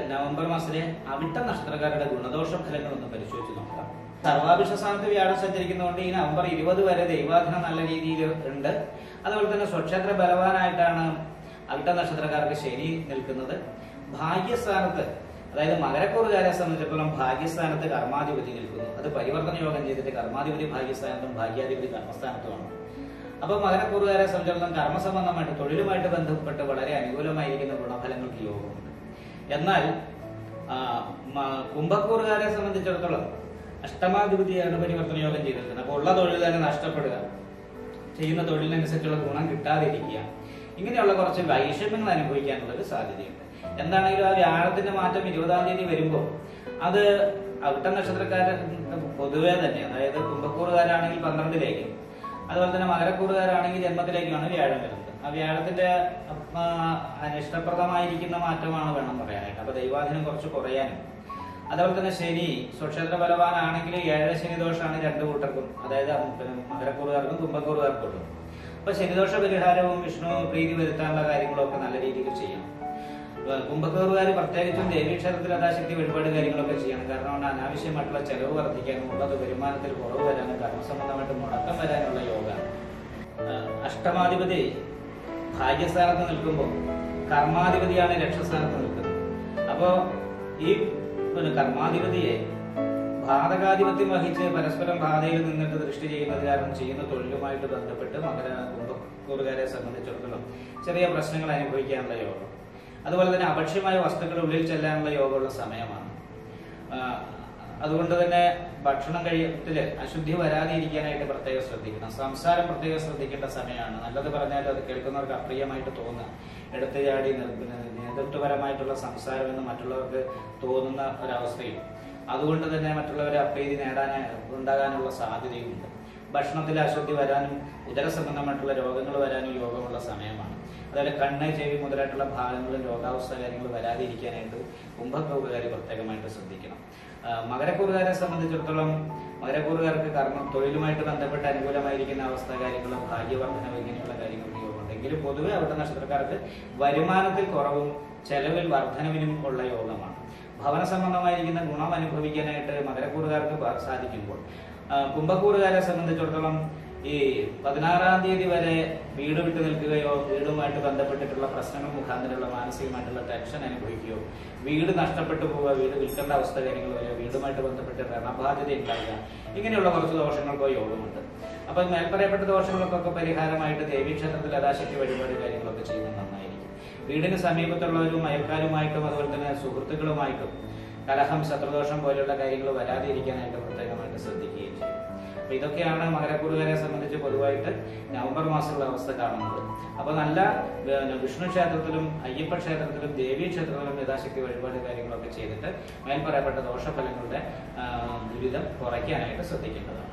November മാസത്തിലെ അവിട്ട നക്ഷത്രക്കാരുടെ ഗുണദോഷ ഫലങ്ങൾ ഒന്ന് പരിശോധിച്ച് നോക്കാം സർവാഭിഷ സ്ഥാനത്ത് വ്യാഴം സഞ്ചരിക്കുന്നതുകൊണ്ട് ഈ നവംബർ ഇരുപത് വരെ ദൈവാധീനം നല്ല രീതിയിൽ ഉണ്ട് അതുപോലെ തന്നെ സ്വക്ഷേത്ര ബലവാനായിട്ടാണ് അവിട്ട നക്ഷത്രക്കാർക്ക് ശനി നിൽക്കുന്നത് ഭാഗ്യസ്ഥാനത്ത് അതായത് മകരക്കൂറുകാരെ സംബന്ധിച്ചിടത്തോളം ഭാഗ്യസ്ഥാനത്ത് കർമാധിപതി നിൽക്കുന്നു അത് പരിവർത്തന യോഗം ചെയ്തിട്ട് കർമാധിപതി ഭാഗ്യസ്ഥാനത്തും ഭാഗ്യാധിപതി കർമ്മസ്ഥാനത്തുമാണ് അപ്പൊ മകരക്കൂറുകാരെ സംബന്ധിച്ചിടത്തോളം കർമ്മസംബന്ധമായിട്ട് തൊഴിലുമായിട്ട് ബന്ധപ്പെട്ട് വളരെ അനുകൂലമായിരിക്കുന്ന ഗുണഫലങ്ങൾക്ക് യോഗമുണ്ട് എന്നാൽ ആ, മ- കുംഭക്കൂറുകാരെ സംബന്ധിച്ചിടത്തോളം അഷ്ടമാധിപതിയാണ് പരിവർത്തന യോഗം ചെയ്തിരിക്കുന്നത് അപ്പോൾ ഉള്ള തൊഴിൽ തന്നെ നഷ്ടപ്പെടുക ചെയ്യുന്ന തൊഴിലിനനുസരിച്ചുള്ള ഗുണം കിട്ടാതിരിക്കുക ഇങ്ങനെയുള്ള കുറച്ച് വൈഷമ്യങ്ങൾ അനുഭവിക്കാനുള്ള ഒരു സാധ്യതയുണ്ട് എന്താണെങ്കിലും ആ വ്യാഴത്തിന്റെ മാറ്റം ഇരുപതാം തീയതി വരുമ്പോൾ അത് അവിട്ട നക്ഷത്രക്കാരൻ പൊതുവേ തന്നെ അതായത് കുംഭക്കൂറുകാരാണെങ്കിൽ പന്ത്രണ്ടിലേക്ക് അതുപോലെ തന്നെ മകരക്കൂറുകാരാണെങ്കിൽ ജന്മത്തിലേക്കുമാണ് വ്യാഴം വരുന്നത് ആ വ്യാഴത്തിന്റെ ആ, അനിഷ്ടപ്രദമായിരിക്കുന്ന മാറ്റമാണ് വേണം പറയാനായിട്ട് അപ്പൊ ദൈവാധീനം കുറച്ച് കുറയാനും അതുപോലെ തന്നെ ശനി സ്വക്ഷേത്ര ബലവാനാണെങ്കിൽ ഏഴര ശനി ദോഷമാണ് രണ്ടു കൂട്ടർക്കും അതായത് പിന്നെ മകരക്കൂറുകാർക്കും കുംഭക്കൂറുകാർക്കും ഉള്ളു അപ്പൊ ശനിദോഷ പരിഹാരവും വിഷ്ണു പ്രീതി വരുത്താനുള്ള കാര്യങ്ങളൊക്കെ നല്ല രീതിയിൽ ചെയ്യണം കുംഭക്കൂറുകാർ പ്രത്യേകിച്ചും ദേവീക്ഷേത്രത്തിൽ യഥാശക്തി വഴിപാട് കാര്യങ്ങളൊക്കെ ചെയ്യണം കാരണം അവിടെ അനാവശ്യമായിട്ടുള്ള ചെലവ് വർദ്ധിക്കാനും ഉള്ളത് വരുമാനത്തിൽ കുറവ് വരാനും കർമ്മസംബന്ധമായിട്ട് മുടക്കം വരാനുള്ള യോഗ അഷ്ടമാധിപതി ഭാഗ്യസ്ഥാനത്ത് നിൽക്കുമ്പോൾ കർമാധിപതിയാണ് ലക്ഷസ്ഥാനത്ത് നിൽക്കുന്നത് അപ്പോ ഈ പിന്നെ കർമാധിപതിയെ ബാധകാധിപത്യം വഹിച്ച് പരസ്പരം ബാധയിൽ നിന്നിട്ട് ദൃഷ്ടി ചെയ്യുന്നത് കാരണം ചെയ്യുന്ന തൊഴിലുമായിട്ട് ബന്ധപ്പെട്ട് മകര കുംഭക്കൂറുകാരെ സംബന്ധിച്ചിടത്തോളം ചെറിയ പ്രശ്നങ്ങൾ അനുഭവിക്കാനുള്ള യോഗം അതുപോലെ തന്നെ അപക്ഷ്യമായ വസ്തുക്കൾ ഉള്ളിൽ ചെല്ലാനുള്ള യോഗമുള്ള സമയമാണ് ആ, അതുകൊണ്ട് തന്നെ ഭക്ഷണം കഴിയത്തില് അശുദ്ധി വരാതെ ഇരിക്കാനായിട്ട് പ്രത്യേകം ശ്രദ്ധിക്കണം സംസാരം പ്രത്യേകം ശ്രദ്ധിക്കേണ്ട സമയമാണ് നല്ലത് പറഞ്ഞാൽ അത് കേൾക്കുന്നവർക്ക് അപ്രിയമായിട്ട് തോന്നുക എടുത്തു ചാടി നിർ- പിന്നെ നേതൃത്വപരമായിട്ടുള്ള സംസാരം എന്ന് മറ്റുള്ളവർക്ക് തോന്നുന്ന ഒരവസ്ഥയും അതുകൊണ്ട് തന്നെ മറ്റുള്ളവരെ അപ്രീതി നേടാൻ ഉണ്ടാകാനുള്ള സാധ്യതയുമുണ്ട് ഭക്ഷണത്തിൽ അശുദ്ധി വരാനും ഉദര സംബന്ധമായിട്ടുള്ള രോഗങ്ങൾ വരാനും യോഗമുള്ള സമയമാണ് അതുപോലെ കണ്ണ് ചെവി മുതലായിട്ടുള്ള ഭാഗങ്ങളിൽ രോഗാവസ്ഥ കാര്യങ്ങൾ വരാതിരിക്കാനായിട്ട് കുംഭക്കൂറുകാർ പ്രത്യേകമായിട്ട് ശ്രദ്ധിക്കണം ആ, മകരക്കൂറുകാരെ സംബന്ധിച്ചിടത്തോളം മകരക്കൂറുകാർക്ക് കർമ്മം തൊഴിലുമായിട്ട് ബന്ധപ്പെട്ട് അനുകൂലമായിരിക്കുന്ന അവസ്ഥ കാര്യങ്ങളും ഭാഗ്യവർദ്ധനവ് ഇങ്ങനെയുള്ള കാര്യങ്ങൾക്ക് യോഗമുണ്ട് എങ്കിലും പൊതുവെ അവിടുത്തെ നക്ഷത്രക്കാർക്ക് വരുമാനത്തിൽ കുറവും ചെലവിൽ വർധനവിനും ഉള്ള യോഗമാണ് ഭവന സംബന്ധമായിരിക്കുന്ന ഗുണം അനുഭവിക്കാനായിട്ട് മകരക്കൂറുകാർക്ക് ബ- സാധിക്കുമ്പോൾ ആ, കുംഭക്കൂറുകാരെ സംബന്ധിച്ചിടത്തോളം ഈ പതിനാറാം തീയതി വരെ വീട് വിട്ടു നിൽക്കുകയോ വീടുമായിട്ട് ബന്ധപ്പെട്ടിട്ടുള്ള പ്രശ്നങ്ങൾ മുഖാന്തരമുള്ള മാനസികമായിട്ടുള്ള ടെൻഷൻ അനുഭവിക്കുകയോ വീട് നഷ്ടപ്പെട്ടു പോവുക വീട് വിൽക്കേണ്ട അവസ്ഥ കാര്യങ്ങൾ വരിക വീടുമായിട്ട് ബന്ധപ്പെട്ട് രണബാധ്യത ഉണ്ടാകുക ഇങ്ങനെയുള്ള കുറച്ച് ദോഷങ്ങൾക്കോ യോഗമുണ്ട് അപ്പൊ മേൽപ്പറയപ്പെട്ട ദോഷങ്ങൾക്കൊക്കെ പരിഹാരമായിട്ട് ദേവീക്ഷേത്രത്തിൽ യഥാശക്തി വഴിപാട് കാര്യങ്ങളൊക്കെ ചെയ്യുന്നത് നന്നായിരിക്കും വീടിന് സമീപത്തുള്ളവരും അയൽക്കാരുമായിട്ടും അതുപോലെ തന്നെ സുഹൃത്തുക്കളുമായിട്ടും കലഹം ശത്രുദോഷം പോലെയുള്ള കാര്യങ്ങൾ വരാതെ ഇരിക്കാനായിട്ട് പ്രത്യേകമായിട്ട് ശ്രദ്ധിക്കുകയും ചെയ്യും അപ്പൊ ഇതൊക്കെയാണ് മകരക്കൂറുകാരെ സംബന്ധിച്ച് പൊതുവായിട്ട് നവംബർ മാസമുള്ള അവസ്ഥ കാണുന്നത് അപ്പൊ നല്ല പിന്നെ വിഷ്ണു ക്ഷേത്രത്തിലും അയ്യപ്പ ക്ഷേത്രത്തിലും ദേവീ ക്ഷേത്രത്തിലും യഥാശക്തി വഴിപാട് കാര്യങ്ങളൊക്കെ ചെയ്തിട്ട് മേൽപ്പറയപ്പെട്ട ദോഷഫലങ്ങളുടെ ആ, ദുരിതം കുറയ്ക്കാനായിട്ട് ശ്രദ്ധിക്കേണ്ടതാണ്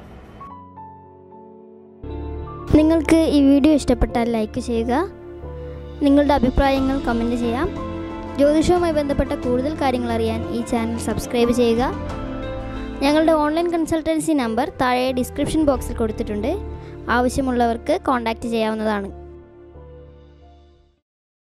നിങ്ങൾക്ക് ഈ വീഡിയോ ഇഷ്ടപ്പെട്ടാൽ ലൈക്ക് ചെയ്യുക നിങ്ങളുടെ അഭിപ്രായങ്ങൾ കമൻറ്റ് ചെയ്യാം ജ്യോതിഷവുമായി ബന്ധപ്പെട്ട കൂടുതൽ കാര്യങ്ങൾ അറിയാൻ ഈ ചാനൽ സബ്സ്ക്രൈബ് ചെയ്യുക ഞങ്ങളുടെ ഓൺലൈൻ കൺസൾട്ടൻസി നമ്പർ താഴെ ഡിസ്ക്രിപ്ഷൻ ബോക്സിൽ കൊടുത്തിട്ടുണ്ട് ആവശ്യമുള്ളവർക്ക് കോൺടാക്റ്റ് ചെയ്യാവുന്നതാണ്